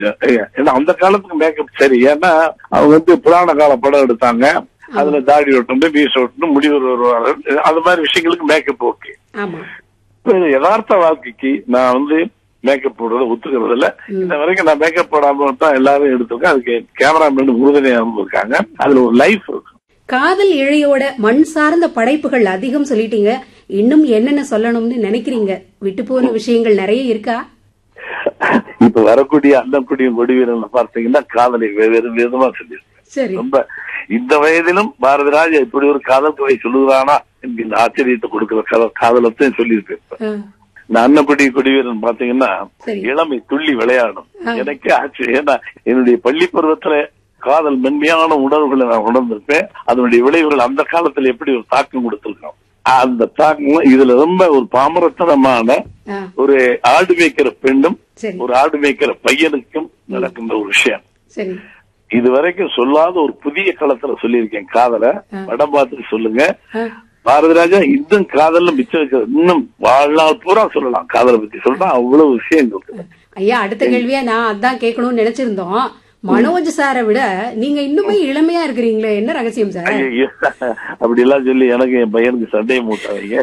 ஏன்னா அந்த காலத்துக்கு மேக்கப் சரி ஏன்னா அவங்க வந்து புராண கால படம் எடுத்தாங்க அதுல தாடி ஒட்டணும் மீச ஒட்டணும் முடிவு வருவாங்க அது மாதிரி விஷயங்களுக்கு மேக்கப் ஓகே ஆமா இப்ப யதார்த்த வாழ்க்கைக்கு நான் வந்து மேக்கப் போடுறத ஒத்துக்கிறது இல்ல இந்த வரைக்கும் நான் மேக்கப் போடாம தான் எல்லாரும் எடுத்திருக்கேன் அதுக்கு கேமராமேன் உறுதுணையா இருந்திருக்காங்க அதுல ஒரு லைஃப் இருக்கு காதல் இழையோட மண் சார்ந்த படைப்புகள் அதிகம் சொல்லிட்டீங்க இன்னும் என்னென்ன சொல்லணும்னு நினைக்கிறீங்க விட்டு போன விஷயங்கள் நிறைய இருக்கா இப்ப வரக்கூடிய அண்ணக்கூடிய கொடிவீரன் பார்த்தீங்கன்னா காதலை வெவ்வேறு விதமா சொல்லியிருக்கேன் சரி ரொம்ப இந்த வயதிலும் பாரதிராஜா இப்படி ஒரு காதல் கதை சொல்லுகிறானா என்கிற ஆச்சரியத்தை கொடுக்கிற கத- காதலத்தையும் சொல்லியிருப்பேன் இப்ப. ஆ, இந்த அன்னக்குடி கொடிவீரன் பாத்தீங்கன்னா சரி. இளமை துள்ளி விளையாடும் எனக்கே ஆச்சரியம் ஏன்னா என்னுடைய பள்ளி பருவத்துல காதல் மென்மையான உணர்வுகளை நான் உணர்ந்திருப்பேன் அதனுடைய விளைவுகள் அந்த காலத்துல எப்படி ஒரு தாக்கம் கொடுத்திருக்கோம் அந்த தாக்கம் இதுல ரொம்ப ஒரு பாமரத்தனமான ஆ, ஒரு ஆடு மேய்க்கிற பெண்ணும் சரி ஒரு ஆடு மேய்க்கிற பையனுக்கும் நடக்கின்ற ஒரு விஷயம் சரி இது வரைக்கும் சொல்லாத ஒரு புதிய களத்துல சொல்லியிருக்கேன் காதலை படம் பார்த்துட்டு சொல்லுங்க ஆ, பாரதிராஜா இன்னும் காதல்ல மிச்சம் வைக்கிறது இன்னும் வாழ்நாள் பூரா சொல்லலாம் காதலை பத்தி சொல்றா அவ்வளவு விஷயங்கள் இருக்கு ஐயா அடுத்த கேள்வியா நான் அதான் கேட்கணும்னு நினைச்சிருந்தோம் மனோஜ் சாரை விட நீங்க இன்னுமே இளமையா இருக்கிறீங்களே என்ன ரகசியம் சார் ஐயையோ, அப்படி எல்லாம் சொல்லி எனக்கு என் பையனுக்கு சண்டையை மூட்டாதீங்க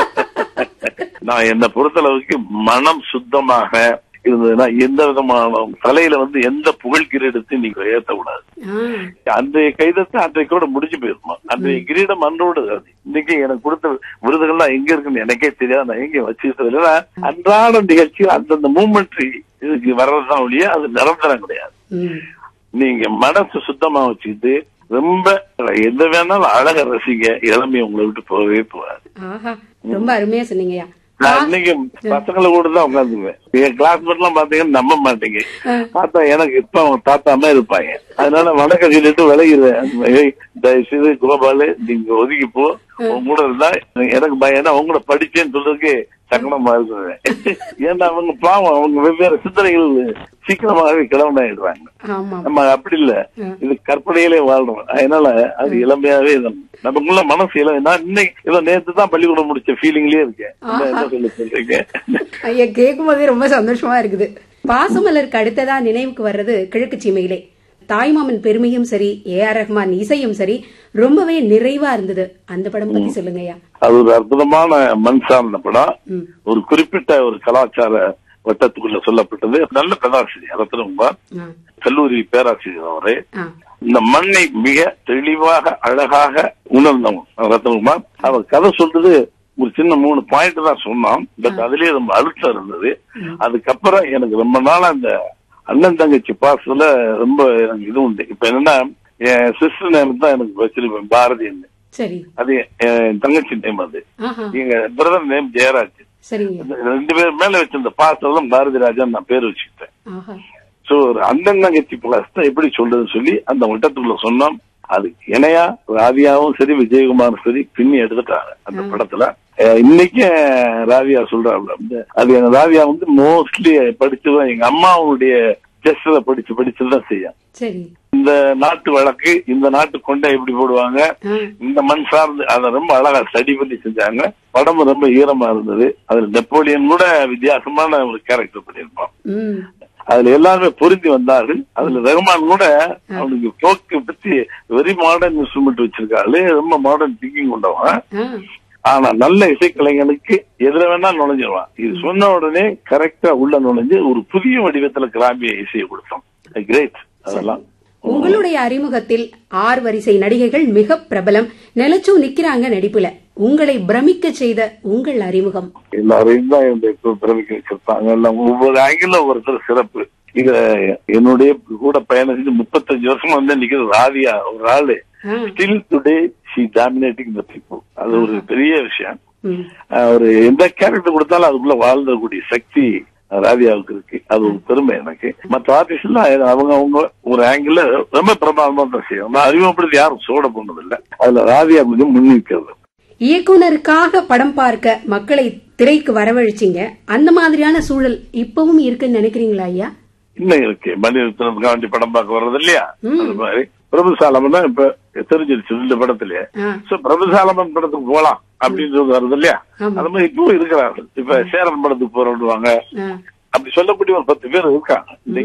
நான் என்னை பொறுத்தளவுக்கு மனம் சுத்தமாக இருந்ததுன்னா எந்த விதமான தலையில வந்து எந்த புகழ் கிரீடத்தையும் நீங்க ஏத்த கூடாது ஆ, அன்றைய கைதத்தை அன்றைக்கோட முடிஞ்சு போயிருமா அன்றைய கிரீடம் அன்றோடு அது. இன்னைக்கு எனக்கு கொடுத்த விருதுகள்லாம் எங்க இருக்குன்னு எனக்கே தெரியாது நான் எங்க வச்சுக்கிட்டது இல்ல அன்றாட நிகழ்ச்சி அந்தந்த மூமெண்ட் இதுக்கு வர்றதுதான் ஒழிய அது நிரந்தரம் கிடையாது ம், நீங்க மனசு சுத்தமா வச்சுக்கிட்டு ரொம்ப எந்த வேணாலும் அழக ரசிங்க இளமையை உங்களை விட்டு போகவே போகாது ஆஹா ரொம்ப அருமையா சொன்னீங்கய்யா நான் இன்னைக்கு பசங்களை கூட தான் உட்காந்துக்குவேன் என் கிளாஸ்மேட் எல்லாம் பாத்தீங்கன்னா நம்ப மாட்டீங்க பார்த்தா எனக்கு இப்ப அவங்க தாத்தாமே இருப்பாங்க அதனால வணக்கம் சொல்லிட்டு விலகிடுவேன் ஏய், தயவு செய்து கோபாலு நீங்க ஒதுக்கி போ உங்க கூட இருந்தா எனக்கு பயம் ஏன்னா உங்கள படிச்சேன்னு சொல்றதுக்கு சங்கடமா இருக்குது ஏன்னா அவங்க பாவம் அவங்க வெவ்வேறு சிந்தனைகள் சீக்கிரமாகவே கிளம்பனாயிடுறாங்க ஆமா நம்ம அப்படி இல்ல இது கற்பனையிலே வாழ்றோம் அதனால அது இளமையாவே நம்ம- நமக்குள்ள மனசு இளமை நான் இன்னைக்கு இதை நேத்து தான் பள்ளிக்கூடம் முடிச்ச ஃபீலிங்லயே இருக்கேன் என்ன என்ன சொல்ல சொல்றீங்க ஐயா கேட்கும் போதே ரொம்ப சந்தோஷமா இருக்குது பாசமலருக்கு அடுத்ததா நினைவுக்கு வர்றது கிழக்கு சீமையிலே தாய்மாமன் பெருமையும் சரி ஏ ஆர் ரஹ்மான் இசையும் சரி ரொம்பவே நிறைவா இருந்தது அந்த படம் பத்தி சொல்லுங்க ஐயா அது ஒரு அற்புதமான மண் சார்ந்த படம் ம். ஒரு குறிப்பிட்ட ஒரு கலாச்சார வட்டத்துக்குள்ள சொல்லப்பட்டது நல்ல பேராசிரியர் ரத்னகுமார் ஆ, கல்லூரி பேராசிரியர் அவரு ஆ, இந்த மண்ணை மிக தெளிவாக அழகாக உணர்ந்தவன் ரத்னகுமார் அவர் கதை சொல்றது ஒரு சின்ன மூணு பாயிண்ட் தான் சொன்னான் பட் அதுலயே ரொம்ப அழுத்தம் இருந்தது அதுக்கப்புறம் எனக்கு ரொம்ப நாளா அந்த அண்ணன் தங்கச்சி பாசத்துல ரொம்ப எனக்கு இது உண்டு இப்ப என்னன்னா என் சிஸ்டர் நேம் தான் எனக்கு வச்சிருப்பேன் பாரதின்னு சரி அது என் தங்கச்சி நேம் அது ஆஹா எங்க பிரதர் நேம் ஜெயராஜ் சரிங்க இந்த ரெண்டு பேர் மேல வச்சிருந்த பாசத்துல பாரதி ராஜான்னு நான் பேர் வச்சுக்கிட்டேன் ஆஹா சோ ஒரு அண்ணன் தங்கச்சி பிளஸ் தான் எப்படி சொல்றதுன்னு சொல்லி அந்த வட்டத்துக்குள்ள சொன்னோம் அது இணையா ராதியாவும் சரி விஜயகுமாரும் சரி பின்னி எடுத்துட்டாங்க அந்த படத்துல அஹ் இன்னைக்கு ராதியா சொல்றாங்க அது எங்க ராதியா வந்து மோஸ்ட்லி படிச்சுதான் எங்க அம்மாவுடைய ஜெஸ்டரை படிச்சு படிச்சுதான் செய்யும் சரி இந்த நாட்டு வழக்கு இந்த நாட்டு கொண்டை எப்படி போடுவாங்க ஆ, இந்த மண் சார்ந்து அதை ரொம்ப அழகா ஸ்டடி பண்ணி செஞ்சாங்க படம் ரொம்ப ஈரமா இருந்தது அதுல நெப்போலியன் கூட வித்தியாசமான ஒரு கேரக்டர் பண்ணியிருப்பான் ம் அதுல எல்லாருமே பொருந்தி வந்தார்கள் அதுல ரஹ்மான் கூட அவனுக்கு போக்கு பத்தி வெரி மாடர்ன் இன்ஸ்ட்ருமெண்ட் வச்சிருக்காரு ரொம்ப மாடர்ன் திங்கிங் கொண்டவன் ஆ, ஆனா நல்ல இசைக்கலைஞனுக்கு எதுல வேணா நுழைஞ்சிருவான் இது சொன்ன உடனே கரெக்டா உள்ள நுழைஞ்சு ஒரு புதிய வடிவத்துல கிராமிய இசையை கொடுத்தோம் கிரேட் அதெல்லாம் உங்களுடைய அறிமுகத்தில் ஆறு வரிசை நடிகைகள் மிக பிரபலம் நிலச்சும் நிக்கிறாங்க நடிப்புல உங்களை பிரமிக்க செய்த உங்கள் அறிமுகம் எல்லாரையும் தான் என்னுடைய கு- பிறவிக்கு வச்சிருப்பாங்க எல்லாம் ஒவ்வொரு ஆங்கில ஒவ்வொருத்தர் சிறப்பு இத என்னுடைய கூட பயணம் செஞ்சு முப்பத்தஞ்சு வருஷமா வந்து நிக்கிறது ராதியா ஒரு ஆளு ஆ, still today she dominating the people அது ஒரு பெரிய விஷயம் ம், அஹ் ஒரு எந்த கேரக்டர் கொடுத்தாலும் அதுக்குள்ள வாழ்ந்தக்கூடிய சக்தி ராதியாவுக்கு இருக்கு அது ஒரு பெருமை எனக்கு மற்ற ஆர்டிஸ்ட் எல்லாம் அவங்க அவங்க ஒரு ஆங்கிள் ரொம்ப பிரமாதமா தான் செய்யும் நான் அறிமுகப்படுத்தி யாரும் சோட போனதில்லை அதுல ராதியா கொஞ்சம் முன்னிக்கிறது இயக்குனருக்காக படம் பார்க்க மக்களை திரைக்கு வரவழைச்சிங்க அந்த மாதிரியான சூழல் இப்பவும் இருக்குன்னு நினைக்கிறீங்களா ஐயா இன்னும் இருக்கு மணிரத்னத்துக்காண்டி படம் பார்க்க வர்றது இல்லையா அது மாதிரி பிரபுசாலமன் தான் இப்ப தெரிஞ்சிருச்சு இந்த படத்திலேயே ஆ, சோ பிரபுசாலமன் படத்துக்கு போலாம் அப்படின்றது வருது இல்லையா ஆமா. அது மாதிரி இப்பவும் இருக்கிறார்கள் இப்ப சேரன் படத்துக்கு போறோம்னுவாங்க ஆ, அப்படி சொல்லக்கூடிய ஒரு பத்து பேர் இருக்காங்க இன்னைக்கு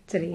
சரி